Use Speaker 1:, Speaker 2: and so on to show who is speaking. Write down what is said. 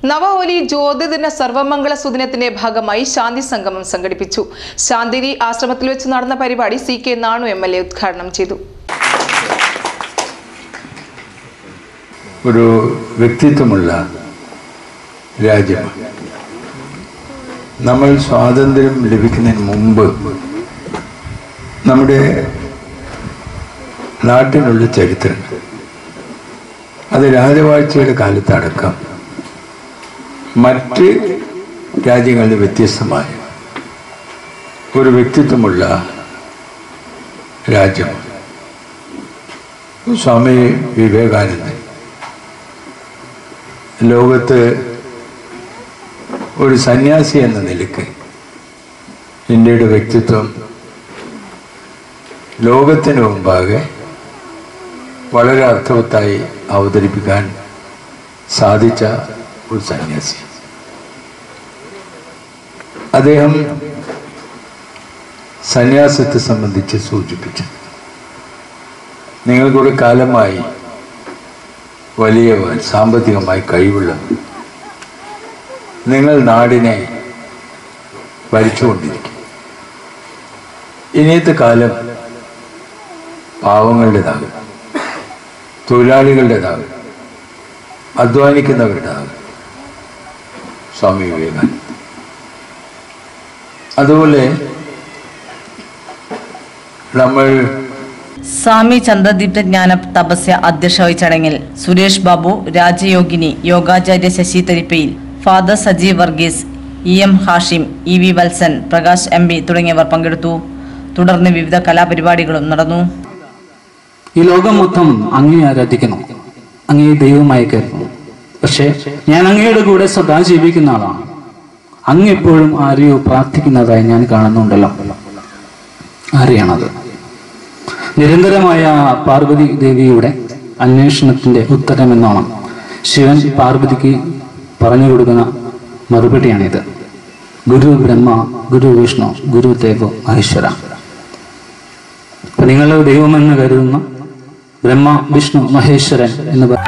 Speaker 1: നവഹോലി ജ്യോതിദിന സർവമംഗള സുദിനത്തിന്റെ ഭാഗമായി ശാന്തി സംഗമം സംഘടിപ്പിച്ചു ശാന്തിരി ആശ്രമത്തിൽ വെച്ച് നടന്ന പരിപാടി C K Nanu M L A ഉദ്ഘാടനം ചെയ്തു
Speaker 2: ഒരു വ്യക്തിത്വമുള്ള രാജ്യമാണ് നമ്മൾ സ്വാതന്ത്ര്യം ലഭിക്കുന്നതിന് മുമ്പ് നമ്മുടെ നാട്ടിനുള്ള ചരിത്രം അത് രാജവാഴ്ചയുടെ കാലത്തടക്കം മറ്റ് രാജ്യങ്ങളിൽ വ്യത്യസ്തമായ ഒരു വ്യക്തിത്വമുള്ള രാജ്യമാണ് സ്വാമി വിവേകാനന്ദൻ ലോകത്ത് ഒരു സന്യാസി എന്ന നിലയ്ക്ക് ഇന്ത്യയുടെ വ്യക്തിത്വം ലോകത്തിന് മുമ്പാകെ വളരെ അർത്ഥവത്തായി അവതരിപ്പിക്കാൻ സാധിച്ച ഒരു സന്യാസി അദ്ദേഹം സന്യാസത്തെ സംബന്ധിച്ച് സൂചിപ്പിച്ചു നിങ്ങൾക്കൊരു കാലമായി വലിയ സാമ്പത്തികമായി കഴിവുള്ളത് നിങ്ങൾ നാടിനെ ഭരിച്ചുകൊണ്ടിരിക്കും ഇനിയത്തെ കാലം പാവങ്ങളുടേതാകും തൊഴിലാളികളുടേതാകും അധ്വാനിക്കുന്നവരുടേതാകും സ്വാമി വിവേകാനന്ദ അതുപോലെ നമ്മൾ
Speaker 3: സ്വാമി ചന്ദ്രദീപ്ത ജ്ഞാന തപസ്യ അധ്യക്ഷ ചടങ്ങിൽ സുരേഷ് ബാബു രാജയോഗിനി യോഗാചാര്യ Sasi Tharippayil father Sajeev Varghese E M Hashim E V Valsan Prakash M P തുടങ്ങിയവർ പങ്കെടുത്തു തുടർന്ന് വിവിധ കലാപരിപാടികളും നടന്നു
Speaker 4: ഈ ലോകം മൊത്തം അങ്ങേ ആരാധിക്കുന്നു അങ്ങേ ദൈവമായി കരുതുന്നു പക്ഷേ ഞാൻ അങ്ങയുടെ കൂടെ സദാ ജീവിക്കുന്ന ആളാണ് അങ്ങ് എപ്പോഴും ആരെയോ പ്രാർത്ഥിക്കുന്നതായി ഞാൻ കാണുന്നുണ്ടല്ലോ ആരെയാണത് നിരന്തരമായ പാർവതി ദേവിയുടെ അന്വേഷണത്തിന്റെ ഉത്തരമെന്നോണം ശിവൻ പാർവതിക്ക് പറഞ്ഞു കൊടുക്കുന്ന മറുപടിയാണിത് ഗുരു ബ്രഹ്മ ഗുരു വിഷ്ണു ഗുരു ദേവ മഹേശ്വര അപ്പൊ നിങ്ങൾ ദൈവമെന്ന് കരുതുന്ന ബ്രഹ്മ വിഷ്ണു മഹേശ്വരൻ എന്ന് പറ-